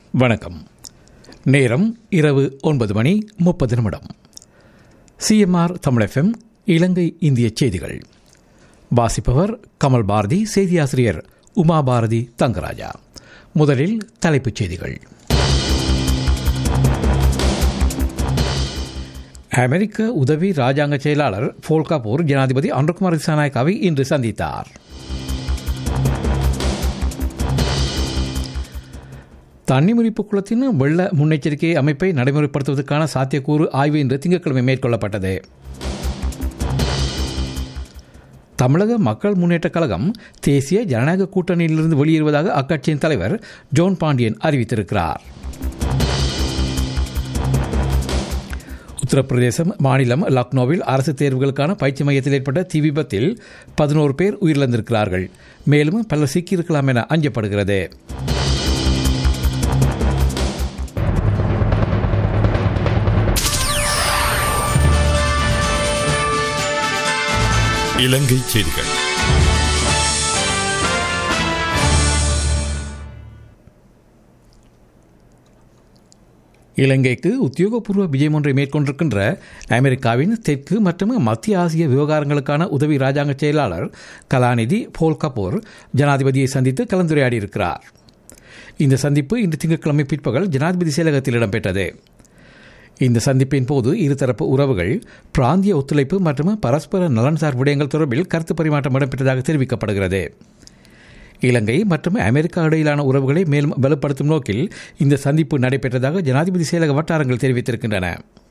வணக்கம் நேரம் இரவு ஒன்பது மணி முப்பது நிமிடம் சிஎம்ஆர் தமிழ் எஃப்எம் இலங்கை இந்திய செய்திகள் வாசிப்பவர் கமல் பாரதி செய்தியாசிரியர் உமா பாரதி தங்கராஜா முதலில் தலைப்புச் செய்திகள் அமெரிக்க உதவி ராஜாங்க செயலாளர் போல் கபூர் ஜனாதிபதி அனுகுமார் திசாநாயக்காவை இன்று சந்தித்தார் தன்னிமுறிப்பு குளத்தின் வெள்ள முன்னெச்சரிக்கை அமைப்பை நடைமுறைப்படுத்துவதற்கான சாத்தியக்கூறு ஆய்வு இன்று திங்கட்கிழமை மேற்கொள்ளப்பட்டது தமிழக மக்கள் முன்னேற்றக் கழகம் தேசிய ஜனநாயக கூட்டணியிலிருந்து வெளியேறுவதாக அக்கட்சியின் தலைவர் ஜோன் பாண்டியன் அறிவித்திருக்கிறார் உத்தரப்பிரதேசம் மாநிலம் லக்னோவில் அரசு தேர்வுகளுக்கான பயிற்சி மையத்தில் ஏற்பட்ட தீ விபத்தில் பதினோரு பேர் உயிரிழந்திருக்கிறார்கள் மேலும் பலர் சிக்கியிருக்கலாம் என அஞ்சப்படுகிறது இலங்கை செய்திகள் இலங்கைக்கு உத்தியோகபூர்வ விஜயம் ஒன்றை மேற்கொண்டிருக்கின்ற அமெரிக்காவின் தெற்கு மற்றும் மத்திய ஆசிய விவகாரங்களுக்கான உதவி ராஜாங்க செயலாளர் கலாநிதி போல் கபூர் ஜனாதிபதியை சந்தித்து கலந்துரையாடியிருக்கிறார் இந்த சந்திப்பு இன்று திங்கட்கிழமை பிற்பகல் ஜனாதிபதி செயலகத்தில் இடம்பெற்றது இந்த சந்திப்பின் போது இருதரப்பு உறவுகள் பிராந்திய ஒத்துழைப்பு மற்றும் பரஸ்பர நலன்சார் விடயங்கள் தொடர்பில் கருத்து பரிமாற்றம் இடம்பெற்றதாக தெரிவிக்கப்படுகிறது இலங்கை மற்றும் அமெரிக்கா இடையிலான உறவுகளை மேலும் வலுப்படுத்தும் நோக்கில் இந்த சந்திப்பு நடைபெற்றதாக ஜனாதிபதி செயலக வட்டாரங்கள் தெரிவித்திருக்கின்றன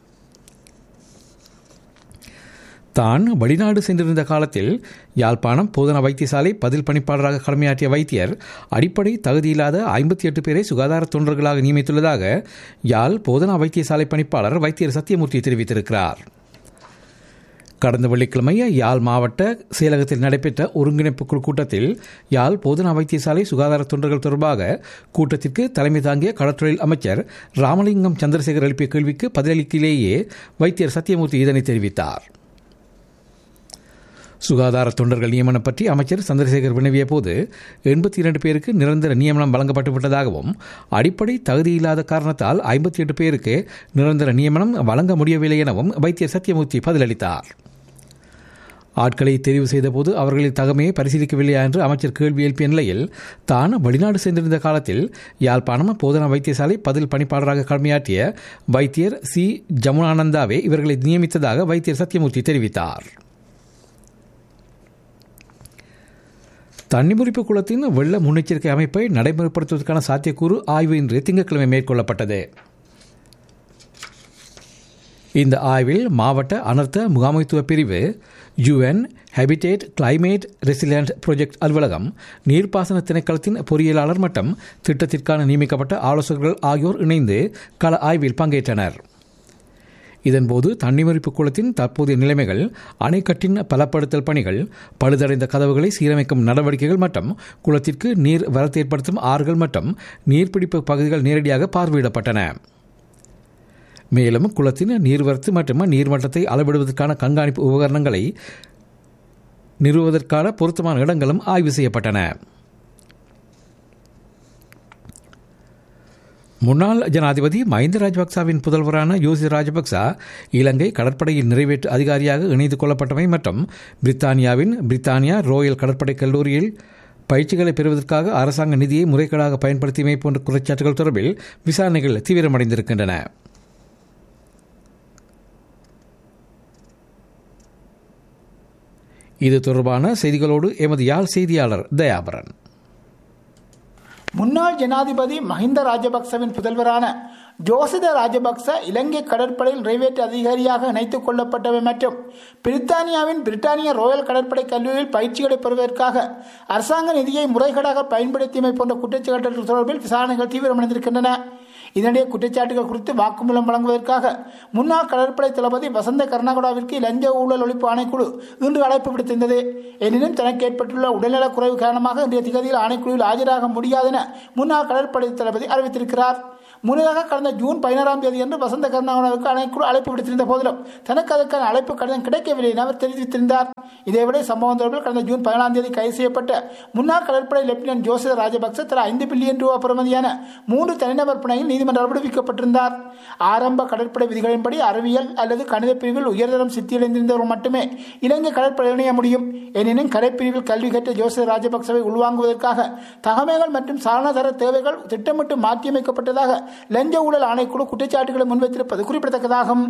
தான் வெளிநாடு சென்றிருந்த காலத்தில் யாழ்ப்பாணம் போதனா வைத்தியசாலை பதில் பணிப்பாளராக கடமையாற்றிய வைத்தியர் அடிப்படை தகுதியில்லாத ஐம்பத்தி எட்டு பேரை சுகாதார தொண்டர்களாக நியமித்துள்ளதாக யாழ் போதனா வைத்தியசாலை பணிப்பாளர் வைத்தியர் சத்தியமூர்த்தி தெரிவித்திருக்கிறார் கடந்த வெள்ளிக்கிழமை யாழ் மாவட்ட செயலகத்தில் நடைபெற்ற ஒருங்கிணைப்பு குழு கூட்டத்தில் யாழ் போதனா வைத்தியசாலை சுகாதார தொண்டர்கள் தொடர்பாக கூட்டத்திற்கு தலைமை தாங்கிய கடற்றொழில் அமைச்சர் ராமலிங்கம் சந்திரசேகர் எழுப்பிய கேள்விக்கு பதிலளிக்கையிலேயே வைத்தியர் சத்தியமூர்த்தி இதனை தெரிவித்தார் சுகாதார தொண்டர்கள் நியமனம் பற்றி அமைச்சர் சந்திரசேகர் வினவிய போது எண்பத்தி இரண்டு பேருக்கு நிரந்தர நியமனம் வழங்கப்பட்டு விட்டதாகவும் அடிப்படை தகுதியில்லாத காரணத்தால் ஐம்பத்தி எட்டு பேருக்கு நிரந்தர நியமனம் வழங்க முடியவில்லை எனவும் வைத்தியர் சத்தியமூர்த்தி பதிலளித்தார் ஆட்களை தெரிவு செய்தபோது அவர்களின் தகமையை பரிசீலிக்கவில்லையா என்று அமைச்சர் கேள்வி எழுப்பிய நிலையில் தான் வெளிநாடு சென்றிருந்த காலத்தில் யாழ்ப்பாணம் போதனா வைத்தியசாலை பதில் பணிப்பாளராக கடமையாற்றிய வைத்தியர் சி ஜமுனானந்தாவே இவர்களை நியமித்ததாக வைத்தியர் சத்தியமூர்த்தி தெரிவித்தார் தன்னிமுறிப்பு குளத்தின் வெள்ள முன்னெச்சரிக்கை அமைப்பை நடைமுறைப்படுத்துவதற்கான சாத்தியக்கூறு ஆய்வு இன்று திங்கட்கிழமை மேற்கொள்ளப்பட்டது இந்த ஆய்வில் மாவட்ட அனர்த்த முகாமைத்துவ பிரிவு U N habitat climate resilient project அலுவலகம் நீர்ப்பாசன திணைக்களத்தின் பொறியியலாளர் மற்றும் திட்டத்திற்கான நியமிக்கப்பட்ட ஆலோசகர்கள் ஆகியோர் இணைந்து கள ஆய்வில் பங்கேற்றனர் இதன்போது தன்னிமறிப்பு குளத்தின் தற்போதைய நிலைமைகள் அணைக்கட்டின் பலப்படுத்தல் பணிகள் பழுதடைந்த கதவுகளை சீரமைக்கும் நடவடிக்கைகள் மற்றும் குளத்திற்கு நீர் வரத்து ஏற்படுத்தும் ஆறுகள் மற்றும் நீர்பிடிப்பு பகுதிகள் நேரடியாக பார்வையிடப்பட்டன மேலும் குளத்தின் நீர்வரத்து மற்றும் நீர்மட்டத்தை அளவிடுவதற்கான கண்காணிப்பு உபகரணங்களை நிறுவுவதற்கான பொருத்தமான இடங்களும் ஆய்வு செய்யப்பட்டன முன்னாள் ஜனாதிபதி மஹிந்த ராஜபக்சாவின் புதல்வரான யோசி ராஜபக்சா இலங்கை கடற்படையில் நிறைவேற்று அதிகாரியாக இணைந்து கொள்ளப்பட்டமை மற்றும் பிரித்தானியாவின் பிரித்தானியா ரோயல் கடற்படை கல்லூரியில் பயிற்சிகளை பெறுவதற்காக அரசாங்க நிதியை முறைகேடாக பயன்படுத்தியமை போன்ற குற்றச்சாட்டுகள் தொடர்பில் விசாரணைகள் தீவிரமடைந்திருக்கின்றன இது தொடர்பான செய்திகளோடு எமது யாழ் செய்தியாளர் தயாபரன் முன்னாள் ஜனாதிபதி மஹிந்த ராஜபக்சவின் புதல்வரான ஜோசித ராஜபக்ச இலங்கை கடற்படையில் நிறைவேற்று அதிகாரியாக இணைத்துக் கொள்ளப்பட்டவை மற்றும் பிரித்தானியாவின் பிரிட்டானிய ரோயல் கடற்படை கல்லூரியில் பயிற்சிகளை பெறுவதற்காக அரசாங்க நிதியை முறைகேடாக பயன்படுத்தியமை போன்ற குற்றச்சாட்டுகள் தொடர்பில் விசாரணைகள் தீவிரமடைந்திருக்கின்றன இதனிடையே குற்றச்சாட்டுகள் குறித்து வாக்குமூலம் வழங்குவதற்காக முன்னாள் கடற்படை தளபதி வசந்த கர்நாடகாவிற்கு லஞ்ச ஊழல் ஒழிப்பு ஆணைக்குழு இன்று அழைப்பு விடுத்திருந்தது எனினும் தனக்கு ஏற்பட்டுள்ள உடல்நலக் குறைவு காரணமாக இன்றைய திகதியில் ஆணைக்குழுவில் ஆஜராக முடியாதென முன்னாள் கடற்படை தளபதி அறிவித்திருக்கிறார் முன்னதாக கடந்த ஜூன் பதினாறாம் தேதி அன்று வசந்த கருணாகரனுக்கு ஆணைக்குழு அழைப்பு விடுத்திருந்த போதிலும் தனக்கு அதற்கான அழைப்பு கடிதம் கிடைக்கவில்லை என அவர் தெரிவித்திருந்தார் இதேவேளை சம்பவம் தொடர்பில் கடந்த ஜூன் பதினாலாம் தேதி கைது செய்யப்பட்ட முன்னாள் கடற்படை லெப்டினன்ட் ஜோசித ராஜபக்ச தலா ஐந்து பில்லியன் ரூபாய் பெறுமதியான மூன்று தனிநபர் பிணையில் நீதிமன்றம் விடுவிக்கப்பட்டிருந்தார் ஆரம்ப கடற்படை விதிகளின்படி அறிவியல் அல்லது கணித பிரிவில் உயர்தரம் சித்தியடைந்திருந்தவர் மட்டுமே இலங்கை கடற்படை இணைய முடியும் எனினும் கடைப்பிரிவில் கல்வி கற்ற ஜோசித ராஜபக்சவை உள்வாங்குவதற்காக தகமைகள் மற்றும் சாரணதர தேவைகள் திட்டமிட்டு மாற்றியமைக்கப்பட்டதாக லஞ்ச ஊழல் ஆணைக்குழு குற்றச்சாட்டுகளை முன்வைத்திருப்பது குறிப்பிடத்தக்கதாகும்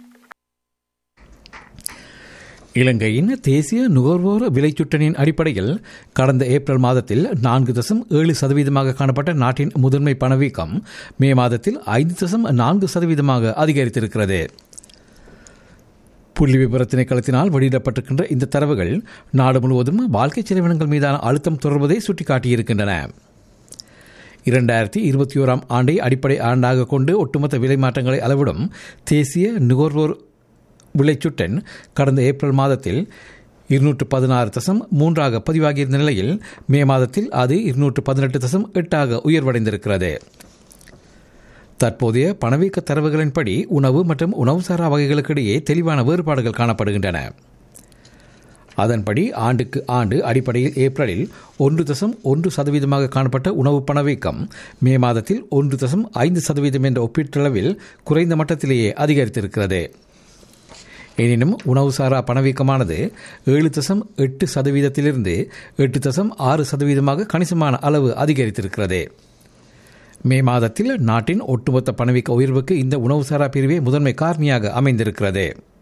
இலங்கையின் தேசிய நுகர்வோர் விலைச்சுட்டனின் அடிப்படையில் கடந்த ஏப்ரல் மாதத்தில் நான்கு தசம் ஏழு சதவீதமாக காணப்பட்ட நாட்டின் முதன்மை பணவீக்கம் மே மாதத்தில் ஐந்து தசம் நான்கு சதவீதமாக அதிகரித்திருக்கிறது புள்ளி விவர திணைக்களத்தினால் வெளியிடப்பட்டிருக்கின்ற இந்த தரவுகள் நாடு முழுவதும் வாழ்க்கை செலவினங்கள் மீதான அழுத்தம் தொடர்வதை சுட்டிக்காட்டியிருக்கின்றன இரண்டாயிரத்தி இருபத்தி ஓராம் ஆண்டை அடிப்படை ஆண்டாக கொண்டு ஒட்டுமொத்த விலை மாற்றங்களை அளவிடும் தேசிய நுகர்வோர் விளைச்சுட்டன் கடந்த ஏப்ரல் மாதத்தில் இருநூற்று பதினாறு தசம் மூன்றாக பதிவாகியிருந்த நிலையில் மே மாதத்தில் அது இருநூற்று பதினெட்டு தசம் எட்டாக உயர்வடைந்திருக்கிறது தற்போதைய பணவீக்க தரவுகளின்படி உணவு மற்றும் உணவுசாரா வகைகளுக்கிடையே தெளிவான வேறுபாடுகள் காணப்படுகின்றன அதன்படி ஆண்டுக்கு ஆண்டு அடிப்படையில் ஏப்ரலில் ஒன்று தசம் ஒன்று சதவீதமாக காணப்பட்ட உணவு பணவீக்கம் மே மாதத்தில் ஒன்று தசம் ஐந்து சதவீதம் என்ற ஒப்பீட்டளவில் குறைந்த மட்டத்திலேயே அதிகரித்திருக்கிறது எனினும் உணவுசாரா பணவீக்கமானது ஏழு தசம் எட்டு சதவீதத்திலிருந்து எட்டு தசம் ஆறு சதவீதமாக கணிசமான அளவு அதிகரித்திருக்கிறது மே மாதத்தில் நாட்டின் ஒட்டுமொத்த பணவீக்க உயர்வுக்கு இந்த உணவுசாரா பிரிவே முதன்மை காரணியாக அமைந்திருக்கிறது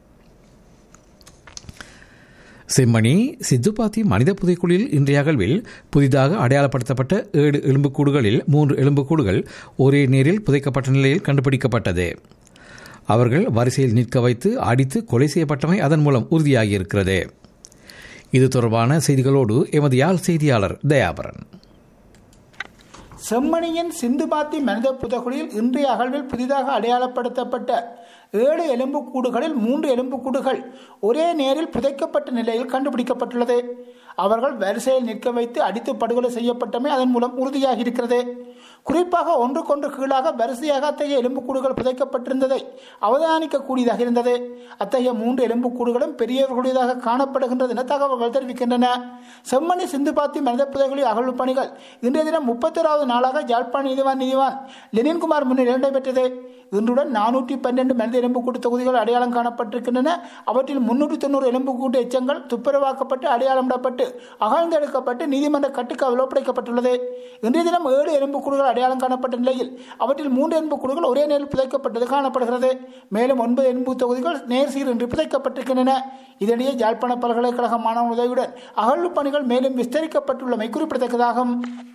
செம்மணி சித்துப்பாத்தி மனித புதைக்குழியில் இன்றைய அகழ்வில் புதிதாக அடையாளப்படுத்தப்பட்ட ஏழு எலும்புக்கூடுகளில் மூன்று எலும்புக்கூடுகள் ஒரே நேரில் புதைக்கப்பட்ட நிலையில் கண்டுபிடிக்கப்பட்டது அவர்கள் வரிசையில் நிற்க வைத்து அடித்து கொலை செய்யப்பட்டமை அதன் மூலம் உறுதியாகியிருக்கிறது இது தொடர்பான செய்திகளோடு எமது யாழ் செய்தியாளர் தயாபரன் செம்மணியின் சிந்துபாத்தி மனித புதகுழியில் இன்றைய அகழ்வில் புதிதாக அடையாளப்படுத்தப்பட்ட ஏழு எலும்புக்கூடுகளில் மூன்று எலும்புக்கூடுகள் ஒரே நேரில் புதைக்கப்பட்ட நிலையில் கண்டுபிடிக்கப்பட்டுள்ளது அவர்கள் வரிசையில் நிற்க வைத்து அடித்து படுகொலை செய்யப்பட்டமை அதன் மூலம் உறுதியாகி இருக்கிறது குறிப்பாக ஒன்றுக்கொன்று கீழாக வரிசையாக அத்தகைய எலும்புக்கூடுகள் புதைக்கப்பட்டிருந்ததை அவதானிக்கக்கூடியதாக இருந்தது அத்தகைய மூன்று எலும்புக்கூடுகளும் பெரியவர்களுடையதாக காணப்படுகின்றது என தகவல்கள் தெரிவிக்கின்றன செம்மணி சிந்துபாத்தி மனித புதைகுழி அகழ்வு பணிகள் இன்றைய தினம் முப்பத்தோராவது நாளாக ஜாழ்ப்பாண நீதிவான் நீதிவான் லெனின்குமார் முன்னிலையில் நடைபெற்றது இன்றுடன் நானூற்றி பன்னெண்டு மனித எலும்புக்கூட்டு தொகுதிகள் அடையாளம் காணப்பட்டிருக்கின்றன அவற்றில் முன்னூற்றி தொண்ணூறு எலும்புக்கூட்டு எச்சங்கள் துப்புரவாக்கப்பட்டு அடையாளமிடப்பட்டு அகழ்ந்தெடுக்கப்பட்டு நீதிமன்ற கட்டுக்காவல் ஒப்படைக்கப்பட்டுள்ளது இன்றைய தினம் ஏழு எலும்புக்கூடுகள் அடையாளம் காணப்பட்ட நிலையில் அவற்றில் மூன்று எலும்புக்கூடுகள் ஒரே நேரில் புதைக்கப்பட்டது காணப்படுகிறது மேலும் ஒன்பது எலும்பு தொகுதிகள் நேர் சீரின்றி புதைக்கப்பட்டிருக்கின்றன இதனிடையே யாழ்ப்பாண பல்கலைக்கழக மாணவ உதவியுடன் அகழ்வு பணிகள் மேலும் விஸ்தரிக்கப்பட்டுள்ளமை குறிப்பிடத்தக்கதாகும்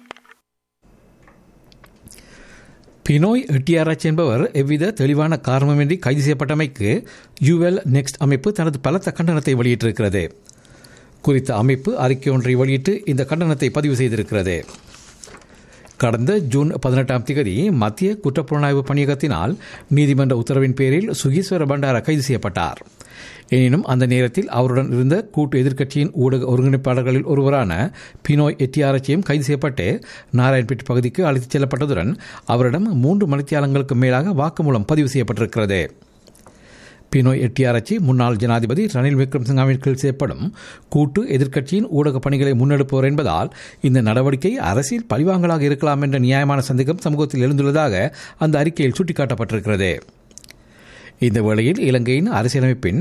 பினோய் எட்டியாராச் என்பவர் எவ்வித தெளிவான காரணமின்றி கைது செய்யப்பட்டமைக்கு யூஎல் நெக்ஸ்ட் அமைப்பு தனது பலத்த கண்டனத்தை வெளியிட்டிருக்கிறது குறித்த அமைப்பு அறிக்கை ஒன்றை வெளியிட்டு இந்த கண்டனத்தை பதிவு செய்திருக்கிறது கடந்த ஜூன் பதினெட்டாம் தேதி மத்திய குற்றப்புலனாய்வு பணியகத்தினால் நீதிமன்ற உத்தரவின் பேரில் சுகீஸ்வர பண்டார கைது செய்யப்பட்டார் எனினும் அந்த நேரத்தில் அவருடன் இருந்த கூட்டு எதிர்க்கட்சியின் ஊடக ஒருங்கிணைப்பாளர்களில் ஒருவரான பினோய் எட்டியாரச்சியும் கைது செய்யப்பட்டு நாராயண்பேட் பகுதிக்கு அழைத்துச் செல்லப்பட்டதுடன் அவரிடம் மூன்று மணித்தியாலங்களுக்கு மேலாக வாக்குமூலம் பதிவு செய்யப்பட்டிருக்கிறது பினோய் எட்டியாரச்சி முன்னாள் ஜனாதிபதி ரணில் விக்ரம்சிங்காவின் கீழ் செய்யப்படும் கூட்டு எதிர்க்கட்சியின் ஊடக பணிகளை முன்னெடுப்பவர் என்பதால் இந்த நடவடிக்கை அரசியல் பழிவாங்கலாக இருக்கலாம் என்ற நியாயமான சந்தேகம் சமூகத்தில் எழுந்துள்ளதாக அந்த அறிக்கையில் சுட்டிக்காட்டப்பட்டிருக்கிறது இந்த வேளையில் இலங்கையின் அரசியலமைப்பின்